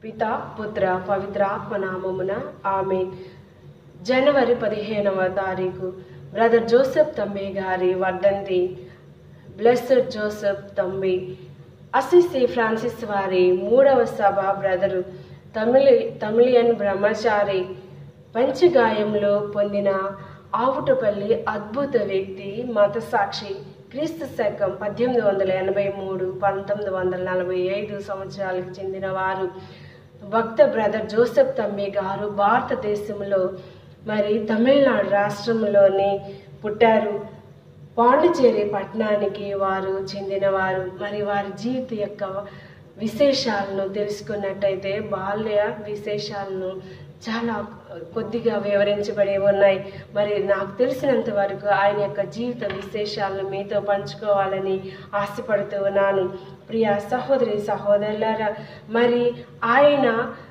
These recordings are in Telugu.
పిత పుత్ర పవిత్రాత్మ నామమున ఆమె జనవరి పదిహేనవ తారీఖు బ్రదర్ జోసెఫ్ తంబి గారి వర్ధంతి blessed Joseph Thambi Assisi Francis వారి మూడవ సభ బ్రదరు తమిళ తమిళియన్ బ్రహ్మచారి పంచగాయంలో పొందిన ఆవుటపల్లి అద్భుత వ్యక్తి మత సాక్షి క్రీస్తు శకం పద్దెనిమిది వందల ఎనభై మూడు పంతొమ్మిది వందల నలభై ఐదు సంవత్సరాలకు చెందిన వారు భక్త బ్రదర్ జోసెఫ్ తమ్మి గారు భారతదేశంలో మరి తమిళనాడు రాష్ట్రంలోని పుట్టారు పాండిచేరి పట్టణానికి వారు చెందినవారు మరి వారి జీవిత యొక్క విశేషాలను తెలుసుకున్నట్టయితే బాల్య విశేషాలను చాలా కొద్దిగా వివరించబడి ఉన్నాయి మరి నాకు తెలిసినంత వరకు ఆయన యొక్క జీవిత విశేషాలను మీతో పంచుకోవాలని ఆశపడుతూ ఉన్నాను ప్రియ సహోదరి సహోదరులారా మరి ఆయన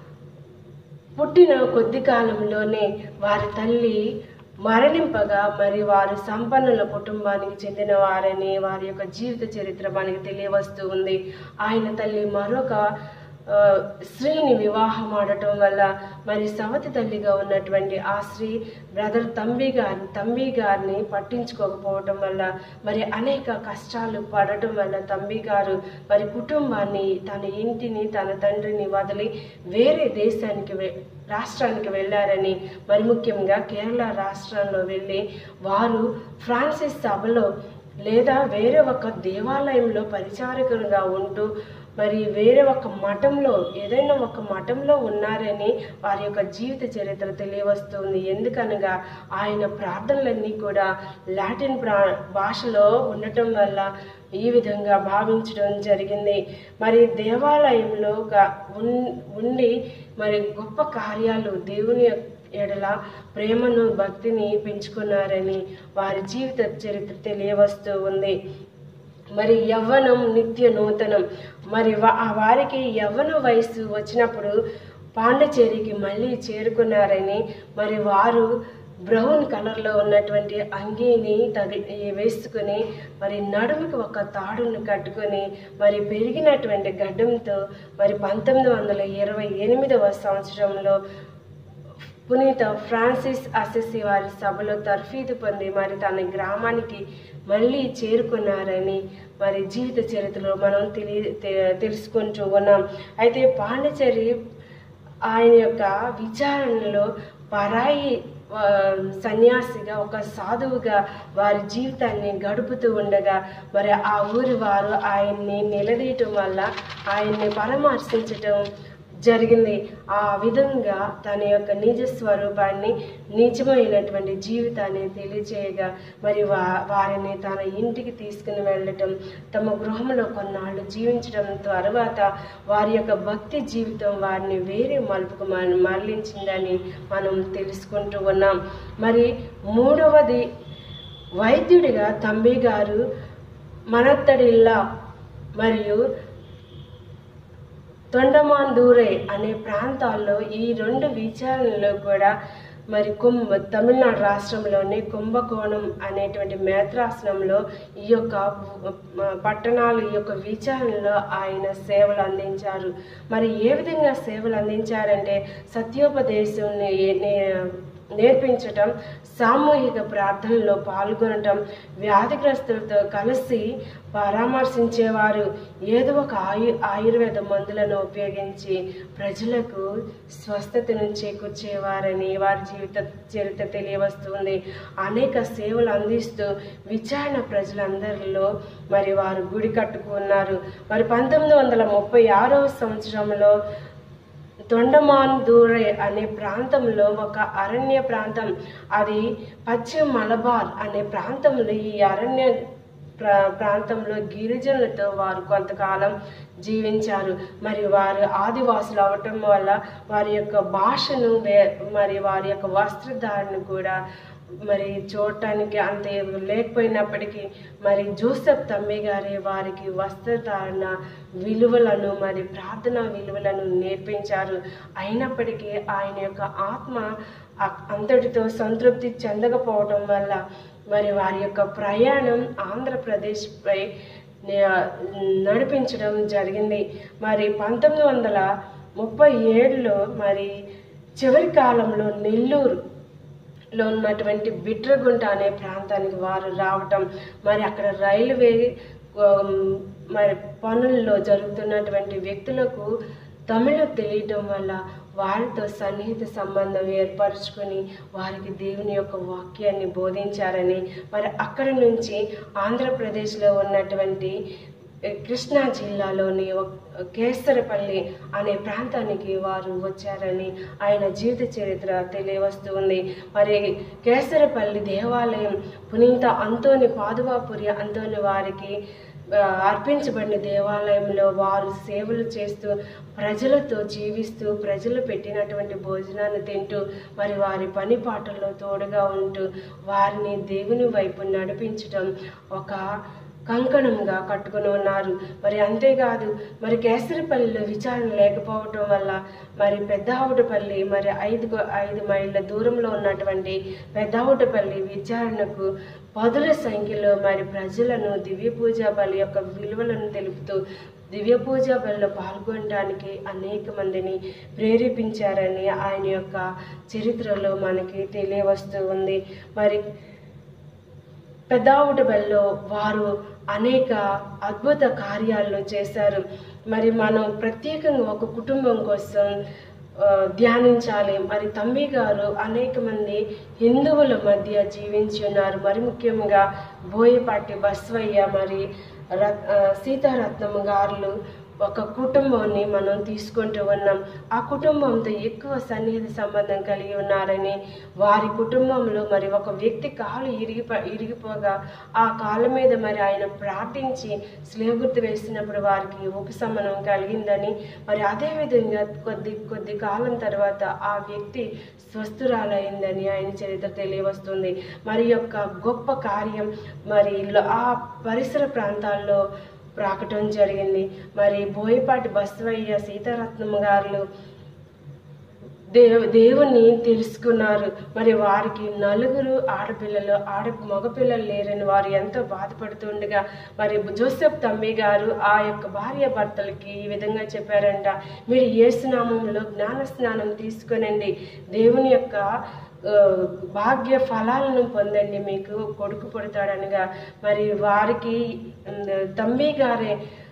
పుట్టిన కొద్ది కాలంలోనే వారి తల్లి మరణింపగా మరి వారు సంపన్నుల కుటుంబానికి చెందిన వారని వారి యొక్క జీవిత చరిత్ర మనకి తెలియవస్తూ ఉంది ఆయన తల్లి మరొక ఆ, స్త్రీని వివాహం ఆడటం వల్ల మరి సవతి తల్లిగా ఉన్నటువంటి ఆ స్త్రీ బ్రదర్ తంబి గారిని తంబి గారిని పట్టించుకోకపోవటం వల్ల మరి అనేక కష్టాలు పడటం వల్ల తంబి గారు మరి కుటుంబాన్ని తన ఇంటిని తన తండ్రిని వదిలి వేరే దేశానికి వె- రాష్ట్రానికి వెళ్ళారని మరి ముఖ్యంగా కేరళ రాష్ట్రంలో వెళ్ళి వారు ఫ్రాన్సిస్ సభలో లేదా వేరే ఒక దేవాలయంలో పరిచారకులుగా ఉంటూ మరి వేరే ఒక మఠంలో ఏదైనా ఒక మఠంలో ఉన్నారని వారి యొక్క జీవిత చరిత్ర తెలియవస్తుంది ఎందుకనగా ఆయన ప్రార్థనలన్నీ కూడా లాటిన్ ప్రా భాషలో ఉండటం వల్ల ఈ విధంగా భావించడం జరిగింది మరి దేవాలయంలో గా- ఉన్- ఉండి మరి గొప్ప కార్యాలు దేవుని ఎడల ప్రేమను భక్తిని పెంచుకున్నారని వారి జీవిత చరిత్ర తెలియవస్తూ ఉంది మరి యవ్వనం నిత్య నూతనం మరి వా- ఆ వారికి యవ్వన వయసు వచ్చినప్పుడు పాండిచేరికి మళ్ళీ చేరుకున్నారని మరి వారు బ్రౌన్ కలర్లో ఉన్నటువంటి అంగీని తగి వేసుకుని మరి నడుముకి ఒక తాడును కట్టుకొని మరి పెరిగినటువంటి గడ్డంతో మరి పంతొమ్మిది వందల ఇరవై ఎనిమిదవ సంవత్సరంలో పునీత ఫ్రాన్సిస్ అసెసి వారి సభలో తర్ఫీదు పొంది మరి తన గ్రామానికి మళ్ళీ చేరుకున్నారని మరి జీవిత చరిత్రలో మనం తెలియ తె- తెలుసుకుంటూ ఉన్నాం అయితే పాండిచేరి ఆయన యొక్క విచారణలో పరాయి ఆ, సన్యాసిగా ఒక సాధువుగా వారి జీవితాన్ని గడుపుతూ ఉండగా మరి ఆ ఊరి వారు ఆయన్ని నిలదీయటం వల్ల ఆయన్ని పరామర్శించటం జరిగింది ఆ విధంగా తన యొక్క నిజ స్వరూపాన్ని నిజమైనటువంటి జీవితాన్ని తెలియచేయగా మరి వా వారిని తన ఇంటికి తీసుకుని వెళ్ళటం తమ గృహంలో కొన్నాళ్ళు జీవించడం తర్వాత వారి యొక్క భక్తి జీవితం వారిని వేరే మలుపుకు మన మరలించిందని మనం తెలుసుకుంటూ ఉన్నాం మరి మూడవది వైద్యుడిగా తంబి గారు మనత్తడిల్లా మరియు తొండమాందూరే అనే ప్రాంతాల్లో ఈ రెండు విచారణలో కూడా మరి కుంభ తమిళనాడు రాష్ట్రంలోని కుంభకోణం అనేటువంటి మేత్రాసనంలో ఈ యొక్క మ, పట్టణాలు ఈ యొక్క విచారణలో ఆయన సేవలు అందించారు మరి ఏ విధంగా సేవలు అందించారంటే సత్యోపదేశం నే- నే- నేర్పించటం సామూహిక ప్రార్థనలో పాల్గొనటం వ్యాధిగ్రస్తులతో కలిసి పరామర్శించేవారు ఏదో ఒక ఆయు ఆయుర్వేద మందులను ఉపయోగించి ప్రజలకు స్వస్థతను చేకూర్చేవారని వారి జీవిత చరిత్ర తెలియవస్తుంది అనేక సేవలు అందిస్తూ విచారణ ప్రజలందరిలో మరి వారు గుడి కట్టుకున్నారు మరి పంతొమ్మిది వందల ముప్పై ఆరవ సంవత్సరంలో తొండమాన్ దూరే అనే ప్రాంతంలో ఒక అరణ్య ప్రాంతం అది పశ్చిమ మలబార్ అనే ప్రాంతంలో ఈ అరణ్య ప్రా ప్రాంతంలో గిరిజనులతో వారు కొంతకాలం జీవించారు మరి వారు ఆదివాసులు అవటం వల్ల వారి యొక్క భాషను వే మరి వారి యొక్క వస్త్రధారణ కూడా మరి చూడటానికి అంత లేకపోయినప్పటికీ మరి జోసెఫ్ తమ్మి గారి వారికి వస్త్రధారణ విలువలను మరి ప్రార్థన విలువలను నేర్పించారు అయినప్పటికీ ఆయన యొక్క ఆత్మ అ- అంతటితో సంతృప్తి చెందకపోవడం వల్ల మరి వారి యొక్క ప్రయాణం ఆంధ్రప్రదేశ్పై నే- నడిపించడం జరిగింది మరి పంతొమ్మిది వందల ముప్పై ఏడులో మరి చివరి కాలంలో నెల్లూరు లో ఉన్నటువంటి బిట్రగుంట అనే ప్రాంతానికి వారు రావటం మరి అక్కడ రైల్వే ఉమ్, మరి పనుల్లో జరుగుతున్నటువంటి వ్యక్తులకు తమిళం తెలియటం వల్ల వారితో సన్నిహిత సంబంధం ఏర్పరచుకొని వారికి దేవుని యొక్క వాక్యాన్ని బోధించారని మరి అక్కడి నుంచి ఆంధ్రప్రదేశ్లో ఉన్నటువంటి ఏ, కృష్ణా జిల్లాలోని ఒక కేసరపల్లి అనే ప్రాంతానికి వారు వచ్చారని ఆయన జీవిత చరిత్ర తెలియవస్తుంది మరి కేసరపల్లి దేవాలయం పునీత అంతోని పాదువాపురి అంతోని వారికి ఆ, అర్పించబడిన దేవాలయంలో వారు సేవలు చేస్తూ ప్రజలతో జీవిస్తూ ప్రజలు పెట్టినటువంటి భోజనాన్ని తింటూ మరి వారి పని పాటల్లో తోడుగా ఉంటూ వారిని దేవుని వైపు నడిపించడం ఒక కంకణంగా కట్టుకుని ఉన్నారు మరి అంతేకాదు మరి కేసరిపల్లిలో విచారణ లేకపోవటం వల్ల మరి పెద్దావుటపల్లి మరి ఐదు ఐదు మైళ్ళ దూరంలో ఉన్నటువంటి పెద్దావుటపల్లి విచారణకు పదుల సంఖ్యలో మరి ప్రజలను దివ్య పూజా బలి యొక్క విలువలను తెలుపుతూ దివ్య పూజా బలిలో పాల్గొనడానికి అనేక మందిని ప్రేరేపించారని ఆయన యొక్క చరిత్రలో మనకి తెలియవస్తూ ఉంది మరి పెద్దావుటబల్లో వారు అనేక అద్భుత కార్యాలను చేశారు మరి మనం ప్రత్యేకంగా ఒక కుటుంబం కోసం ఆ, ధ్యానించాలి మరి తమ్మి గారు అనేక మంది హిందువుల మధ్య జీవించి ఉన్నారు మరి ముఖ్యంగా బోయపాటి బస్వయ్య మరి రత్ ఆ, సీతారత్నమ్మ గారులు ఒక కుటుంబాన్ని మనం తీసుకుంటూ ఉన్నాం ఆ కుటుంబంతో ఎక్కువ సన్నిహిత సంబంధం కలిగి ఉన్నారని వారి కుటుంబంలో మరి ఒక వ్యక్తి కాలు ఇరిగిపో ఇరిగిపోగా ఆ కాళ్ళ మీద మరి ఆయన ప్రార్థించి స్లేవ్ గుర్తు వేసినప్పుడు వారికి ఉపశమనం కలిగిందని మరి అదేవిధంగా కొద్ది కొద్ది కాలం తర్వాత ఆ వ్యక్తి స్వస్థురాలైందని ఆయన చరిత్ర తెలియవస్తుంది మరి యొక్క గొప్ప కార్యం మరి లో- ఆ పరిసర ప్రాంతాల్లో రాకటం జరిగింది మరి బోయపాటి బసవయ్య సీతారత్నమ్మ గారు దేవ దేవుని తెలుసుకున్నారు మరి వారికి నలుగురు ఆడపిల్లలు ఆడ మగపిల్లలు లేరని వారు ఎంతో బాధపడుతుండగా మరి జోసెఫ్ తమ్మి గారు ఆ యొక్క భార్య భర్తలకి ఈ విధంగా చెప్పారంట మీరు ఏసునామంలో జ్ఞాన స్నానం తీసుకొనండి దేవుని యొక్క ఆ, భాగ్య ఫలాలను పొందండి మీకు కొడుకు పుడతాడనగా మరి వారికి ఉమ్, తమ్మి గారే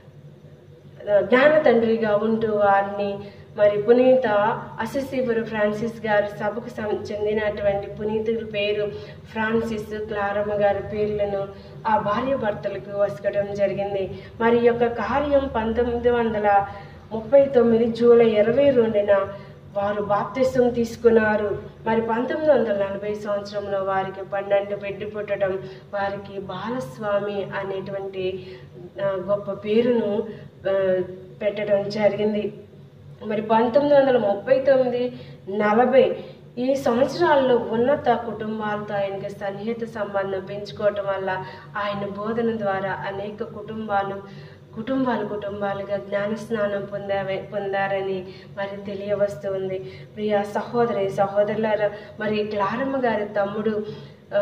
జ్ఞాన తండ్రిగా ఉంటూ వారిని మరి పునీత అసెసివరు ఫ్రాన్సిస్ గారి సభకు సం- చెందినటువంటి పునీతుల పేరు ఫ్రాన్సిస్ క్లారమ్మ గారి పేర్లను ఆ భార్య భర్తలకు వసకడం జరిగింది మరి ఈ యొక్క కార్యం పంతొమ్మిది వందల ముప్పై తొమ్మిది జూలై ఇరవై రెండున వారు బాప్తిసం తీసుకున్నారు మరి పంతొమ్మిది వందల నలభై సంవత్సరంలో వారికి పన్నెండు బిడ్డ పుట్టడం వారికి బాలస్వామి అనేటువంటి ఆ, గొప్ప పేరును ఆ, పెట్టడం జరిగింది మరి పంతొమ్మిది వందల ముప్పై తొమ్మిది నలభై ఈ సంవత్సరాల్లో ఉన్నత కుటుంబాలతో ఆయనకి సన్నిహిత సంబంధం పెంచుకోవటం వల్ల ఆయన బోధన ద్వారా అనేక కుటుంబాలు కుటుంబాలు కుటుంబాలుగా జ్ఞానస్నానం పొందావే పొందారని మరి తెలియవస్తుంది ప్రియ సహోదరి సహోదరులారా మరి క్లారమ్మ గారి తమ్ముడు ఆ,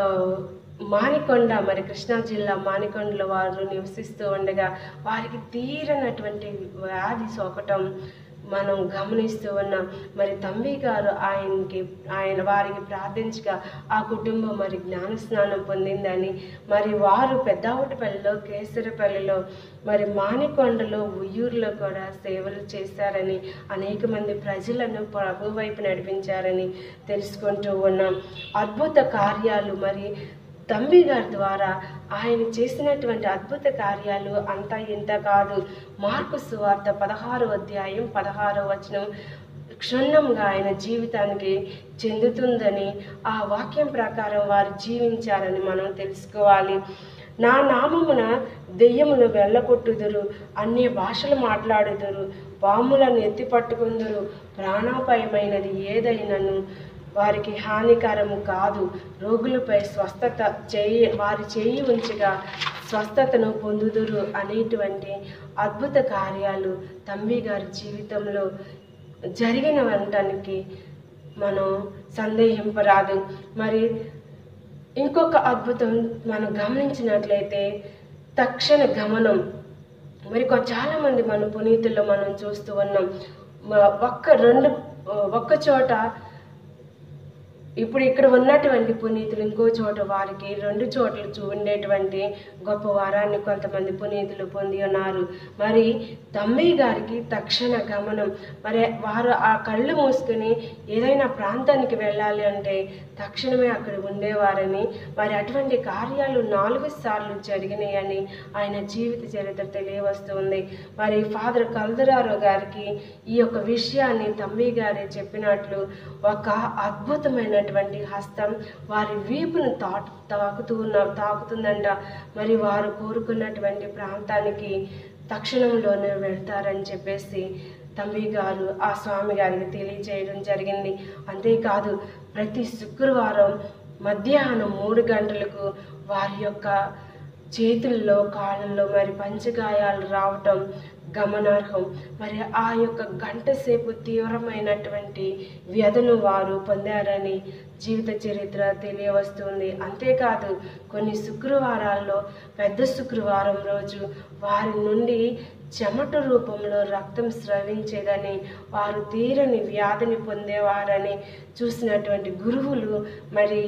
మానికొండ మరి కృష్ణా జిల్లా మానికొండలో వారు నివసిస్తూ ఉండగా వారికి తీరనటువంటి వ్యాధి సోకటం మనం గమనిస్తూ ఉన్నాం మరి తమ్మి గారు ఆయనకి ఆయన వారికి ప్రార్థించగా ఆ కుటుంబం మరి జ్ఞానస్నానం పొందిందని మరి వారు పెద్దావుటిపల్లిలో కేసరపల్లిలో మరి మానికొండలో ఉయ్యూరులో కూడా సేవలు చేశారని అనేక మంది ప్రజలను ప్రభు వైపు నడిపించారని తెలుసుకుంటూ ఉన్నాం అద్భుత కార్యాలు మరి తంబి గారి ద్వారా ఆయన చేసినటువంటి అద్భుత కార్యాలు అంతా ఇంత కాదు మార్కు సువార్త పదహారో అధ్యాయం పదహారో వచనం క్షుణ్ణంగా ఆయన జీవితానికి చెందుతుందని ఆ వాక్యం ప్రకారం వారు జీవించారని మనం తెలుసుకోవాలి నా నామమున దెయ్యములు వెళ్ళగొట్టుదురు అన్ని భాషలు మాట్లాడుదురు పాములను ఎత్తి పట్టుకుందురు ప్రాణాపాయమైనది ఏదైనను వారికి హానికరము కాదు రోగులపై స్వస్థత చేయి వారి చేయి ఉంచగా స్వస్థతను పొందుదురు అనేటువంటి అద్భుత కార్యాలు తమ్మి గారి జీవితంలో జరిగిన వంటానికి మనం సందేహింపరాదు మరి ఇంకొక అద్భుతం మనం గమనించినట్లయితే తక్షణ గమనం మరి కొ- చాలా మంది మన పునీతుల్లో మనం చూస్తూ ఉన్నాం మ- ఒక్క రెండు ఒక్క చోట ఇప్పుడు ఇక్కడ ఉన్నటువంటి పునీతులు ఇంకో చోట వారికి రెండు చోట్ల చూ ఉండేటువంటి గొప్ప వారాన్ని కొంతమంది పునీతులు పొంది ఉన్నారు మరి తమ్మయ్య గారికి తక్షణ గమనం మరి వారు ఆ కళ్ళు మూసుకుని ఏదైనా ప్రాంతానికి వెళ్ళాలి అంటే తక్షణమే అక్కడ ఉండేవారని మరి అటువంటి కార్యాలు నాలుగు సార్లు జరిగినాయని ఆయన జీవిత చరిత్ర తెలియవస్తుంది మరి ఫాదర్ కల్దరారో గారికి ఈ యొక్క విషయాన్ని తమ్మి గారే చెప్పినట్లు ఒక అద్భుతమైనటువంటి హస్తం వారి వీపును తాటు తాకుతూ ఉన్న తాకుతుందంట మరి వారు కోరుకున్నటువంటి ప్రాంతానికి తక్షణంలోనే వెళ్తారని చెప్పేసి తమ్మి గారు ఆ స్వామి గారికి తెలియజేయడం జరిగింది అంతేకాదు ప్రతి శుక్రవారం మధ్యాహ్నం మూడు గంటలకు వారి యొక్క చేతుల్లో కాళ్ళల్లో మరి పంచగాయాలు రావటం గమనార్హం మరి ఆ యొక్క గంట సేపు తీవ్రమైనటువంటి వ్యధను వారు పొందారని జీవిత చరిత్ర తెలియవస్తుంది అంతేకాదు కొన్ని శుక్రవారాల్లో పెద్ద శుక్రవారం రోజు వారి నుండి చెమట రూపంలో రక్తం స్రవించేదని వారు తీరని వ్యాధిని పొందేవారని చూసినటువంటి గురువులు మరి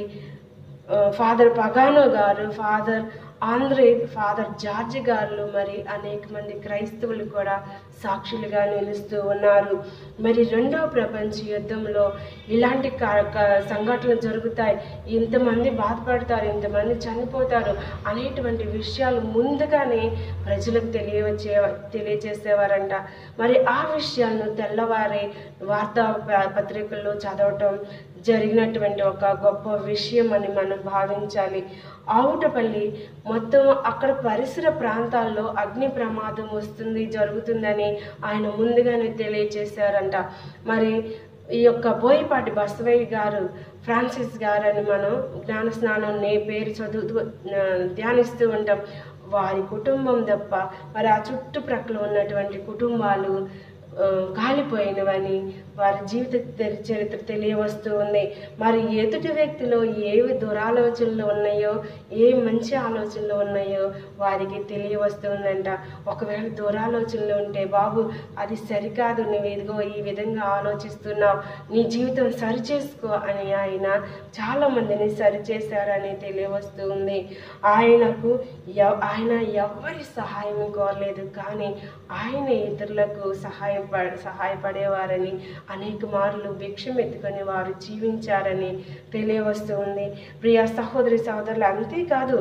ఆ, ఫాదర్ పగానో గారు ఫాదర్ ఆంధ్రే ఫాదర్ జార్జ్ గారు మరి అనేక మంది క్రైస్తవులు కూడా సాక్షులుగా నిలుస్తూ ఉన్నారు మరి రెండవ ప్రపంచ యుద్ధంలో ఇలాంటి క- క- సంఘటనలు జరుగుతాయి ఇంతమంది బాధపడతారు ఇంతమంది చనిపోతారు అనేటువంటి విషయాలు ముందుగానే ప్రజలకు తెలియవచ్చే తెలియజేసేవారంట మరి ఆ విషయాలను తెల్లవారే వార్తా ప- పత్రికల్లో చదవటం జరిగినటువంటి ఒక గొప్ప విషయం అని మనం భావించాలి ఆవుటపల్లి మొత్తం అక్కడ పరిసర ప్రాంతాల్లో అగ్ని ప్రమాదం వస్తుంది జరుగుతుందని ఆయన ముందుగానే తెలియజేశారంట మరి ఈ యొక్క బోయపాటి బసవయ్య గారు ఫ్రాన్సిస్ గారు అని మనం జ్ఞాన స్నానం నే పేరు చదువుతూ ఆ, ధ్యానిస్తూ ఉంటాం వారి కుటుంబం తప్ప మరి ఆ చుట్టుప్రక్కల ఉన్నటువంటి కుటుంబాలు ఆ, కాలిపోయినవని వారి జీవిత తె- చరిత్ర తెలియవస్తూ ఉంది మరి ఎదుటి వ్యక్తిలో ఏవి దురాలోచనలు ఉన్నాయో ఏ మంచి ఆలోచనలు ఉన్నాయో వారికి తెలియవస్తుందంట ఒకవేళ దురాలోచనలు ఉంటే బాబు అది సరికాదు నువ్వు ఇదిగో ఈ విధంగా ఆలోచిస్తున్నావు నీ జీవితం సరిచేసుకో అని ఆయన చాలా మందిని సరిచేశారని తెలియవస్తూ ఉంది ఆయనకు ఎవ- ఆయన ఎవరి సహాయం కోరలేదు కానీ ఆయన ఇతరులకు సహాయప సహాయపడేవారని అనేక మార్లు భిక్షం ఎత్తుకొని వారు జీవించారని తెలియవస్తూ ఉంది ప్రియ సహోదరి సహోదరులు అంతేకాదు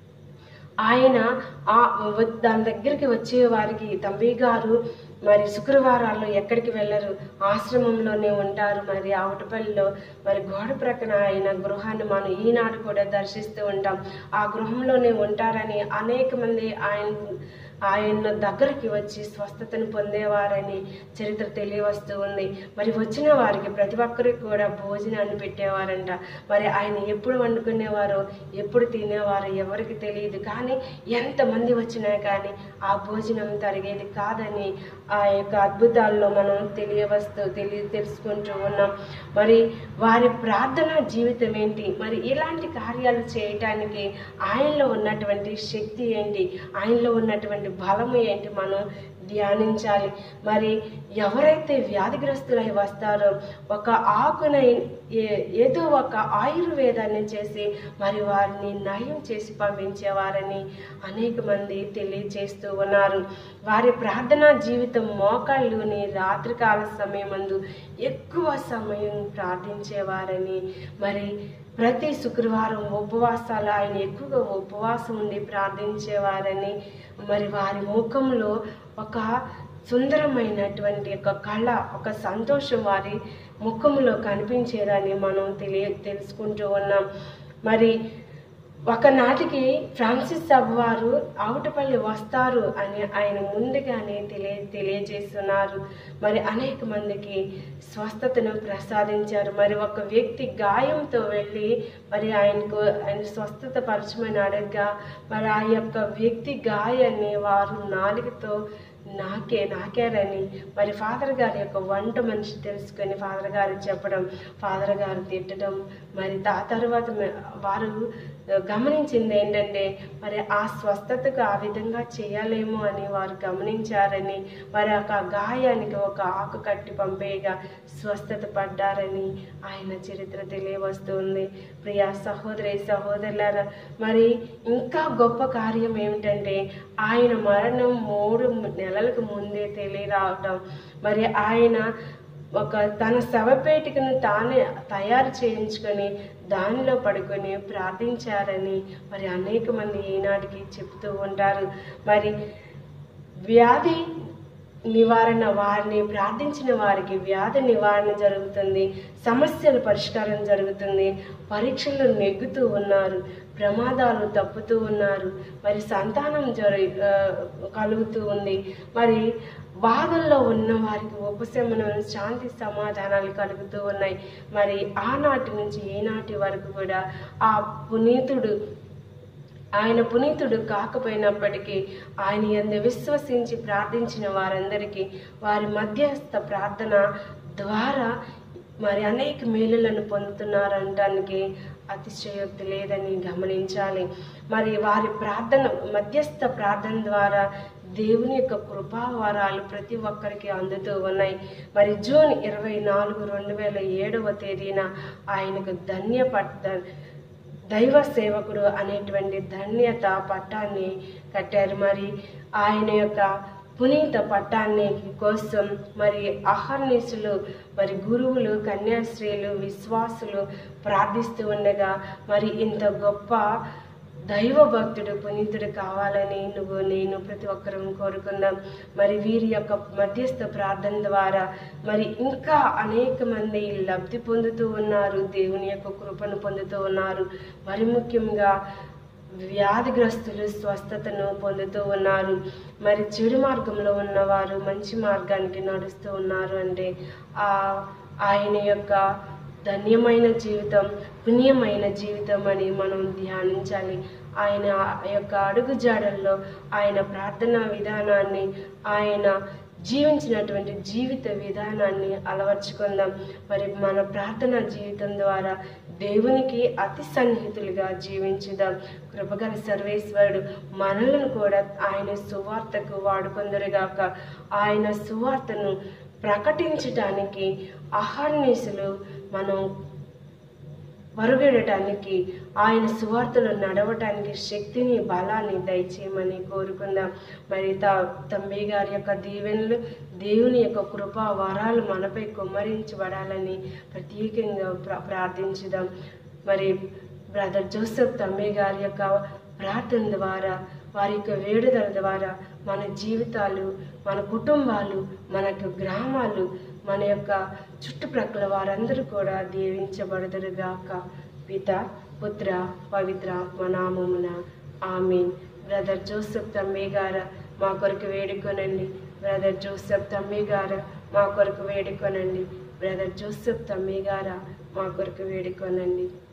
ఆయన ఆ వ- దాని దగ్గరికి వచ్చే వారికి తంబి గారు మరి శుక్రవారాల్లో ఎక్కడికి వెళ్ళరు ఆశ్రమంలోనే ఉంటారు మరి ఆవుటపల్లిలో మరి గోడ ప్రక్కన ఆయన గృహాన్ని మనం ఈనాడు కూడా దర్శిస్తూ ఉంటాం ఆ గృహంలోనే ఉంటారని అనేక మంది ఆయన ఆయన దగ్గరికి వచ్చి స్వస్థతను పొందేవారని చరిత్ర తెలియవస్తూ ఉంది మరి వచ్చిన వారికి ప్రతి ఒక్కరికి కూడా భోజనాన్ని పెట్టేవారంట మరి ఆయన ఎప్పుడు వండుకునేవారో ఎప్పుడు తినేవారో ఎవరికి తెలియదు కానీ ఎంతమంది వచ్చినా కానీ ఆ భోజనం తరిగేది కాదని ఆ యొక్క అద్భుతాల్లో మనం తెలియవస్తూ తెలియ తెలుసుకుంటూ ఉన్నాం మరి వారి ప్రార్థన జీవితం ఏంటి మరి ఇలాంటి కార్యాలు చేయటానికి ఆయనలో ఉన్నటువంటి శక్తి ఏంటి ఆయనలో ఉన్నటువంటి బలము ఏంటి మనం ధ్యానించాలి మరి ఎవరైతే వ్యాధిగ్రస్తులై వస్తారో ఒక ఆకునై ఏ- ఏదో ఒక ఆయుర్వేదాన్ని చేసి మరి వారిని నయం చేసి పంపించేవారని అనేక మంది తెలియచేస్తూ ఉన్నారు వారి ప్రార్థనా జీవితం మోకాళ్ళుని రాత్రికాల సమయమందు ఎక్కువ సమయం ప్రార్థించేవారని మరి ప్రతి శుక్రవారం ఉపవాసాలు ఆయన ఎక్కువగా ఉపవాసం ఉండి ప్రార్థించేవారని మరి వారి ముఖంలో ఒక సుందరమైనటువంటి ఒక కళ ఒక సంతోషం వారి ముఖంలో కనిపించేదని మనం తెలియ తెలుసుకుంటూ ఉన్నాం మరి ఒకనాటికి ఫ్రాన్సిస్ సబ్ వారు ఆవుటపల్లి వస్తారు అని ఆయన ముందుగానే తెలియ తెలియజేస్తున్నారు మరి అనేక మందికి స్వస్థతను ప్రసాదించారు మరి ఒక వ్యక్తి గాయంతో వెళ్ళి మరి ఆయనకు ఆయన స్వస్థత పరచమని అడగగా మరి ఆ యొక్క వ్యక్తి గాయాన్ని వారు నాలుగుతో నాకే నాకేరని మరి ఫాదర్ గారి యొక్క వంట మనిషి తెలుసుకొని ఫాదర్ గారు చెప్పడం ఫాదర్ గారు తిట్టడం మరి ఆ తర్వాత మే- వారు గమనించింది ఏంటంటే మరి ఆ స్వస్థతకు ఆ విధంగా చేయాలేమో అని వారు గమనించారని వారి యొక్క గాయానికి ఒక ఆకు కట్టి పంపేయగా స్వస్థత పడ్డారని ఆయన చరిత్ర తెలియవస్తుంది ప్రియ సహోదరి సహోదరులారా మరి ఇంకా గొప్ప కార్యం ఏమిటంటే ఆయన మరణం మూడు నెలలకు ముందే తెలియరావటం మరి ఆయన ఒక తన శవపేటికను తానే తయారు చేయించుకొని దానిలో పడుకొని ప్రార్థించారని మరి అనేక మంది ఈనాటికి చెప్తూ ఉంటారు మరి వ్యాధి నివారణ వారిని ప్రార్థించిన వారికి వ్యాధి నివారణ జరుగుతుంది సమస్యల పరిష్కారం జరుగుతుంది పరీక్షలు నెగ్గుతూ ఉన్నారు ప్రమాదాలు తప్పుతూ ఉన్నారు మరి సంతానం జరి ఆ, కలుగుతూ ఉంది మరి బాధల్లో ఉన్న వారికి ఉపశమనం శాంతి సమాధానాలు కలుగుతూ ఉన్నాయి మరి ఆనాటి నుంచి ఈనాటి వరకు కూడా ఆ పునీతుడు ఆయన పునీతుడు కాకపోయినప్పటికీ ఆయన ఎందు విశ్వసించి ప్రార్థించిన వారందరికీ వారి మధ్యస్థ ప్రార్థన ద్వారా మరి అనేక మేలులను పొందుతున్నారనడానికి అతిశయోక్తి లేదని గమనించాలి మరి వారి ప్రార్థన మధ్యస్థ ప్రార్థన ద్వారా దేవుని యొక్క కృపావరాలు ప్రతి ఒక్కరికి అందుతూ ఉన్నాయి మరి జూన్ ఇరవై నాలుగు రెండు వేల ఏడవ తేదీన ఆయనకు ధన్యపడ్డ దైవ సేవకుడు అనేటువంటి ధన్యత పట్టాన్ని కట్టారు మరి ఆయన యొక్క పునీత పట్టాన్ని కోసం మరి అహర్నిశులు మరి గురువులు కన్యాశ్రీలు విశ్వాసులు ప్రార్థిస్తూ ఉండగా మరి ఇంత గొప్ప దైవ భక్తుడు పునీతుడు కావాలని నువ్వు నేను ప్రతి ఒక్కరూ కోరుకుందాం మరి వీరి యొక్క మధ్యస్థ ప్రార్థన ద్వారా మరి ఇంకా అనేక మంది లబ్ధి పొందుతూ ఉన్నారు దేవుని యొక్క కృపను పొందుతూ ఉన్నారు మరి ముఖ్యంగా వ్యాధిగ్రస్తులు స్వస్థతను పొందుతూ ఉన్నారు మరి చెడు మార్గంలో ఉన్నవారు మంచి మార్గానికి నడుస్తూ ఉన్నారు అంటే ఆ ఆయన యొక్క ధన్యమైన జీవితం పుణ్యమైన జీవితం అని మనం ధ్యానించాలి ఆయన యొక్క అడుగు జాడల్లో ఆయన ప్రార్థనా విధానాన్ని ఆయన జీవించినటువంటి జీవిత విధానాన్ని అలవర్చుకుందాం మరి మన ప్రార్థనా జీవితం ద్వారా దేవునికి అతి సన్నిహితులుగా జీవించుదాం కృపగల సర్వేశ్వరుడు మనలను కూడా ఆయన సువార్తకు వాడుకొందరుగాక ఆయన సువార్తను ప్రకటించటానికి అహర్నిశలు మనం మరుగెడటానికి ఆయన సువార్తలో నడవటానికి శక్తిని బలాన్ని దయచేయమని కోరుకుందాం మరి త తమ్మి గారి యొక్క దీవెనలు దేవుని యొక్క కృపా వరాలు మనపై కుమ్మరించబడాలని ప్రత్యేకంగా ప్ర ప్రార్థించుదాం మరి బ్రదర్ జోసెఫ్ తమ్మి గారి యొక్క ప్రార్థన ద్వారా వారి యొక్క వేడుదల ద్వారా మన జీవితాలు మన కుటుంబాలు మనకు గ్రామాలు మన యొక్క చుట్టుప్రక్కల వారందరూ కూడా దీవించబడదురుగాక పిత పుత్ర పవిత్రాత్మ నామమున ఆమీన్ బ్రదర్ జోసెఫ్ తమ్మి గారు మా కొరకు వేడుకొనండి బ్రదర్ జోసెఫ్ తమ్మి గారు మా కొరకు వేడుకొనండి బ్రదర్ జోసెఫ్ తమ్మి గారు మా కొరకు వేడుకొనండి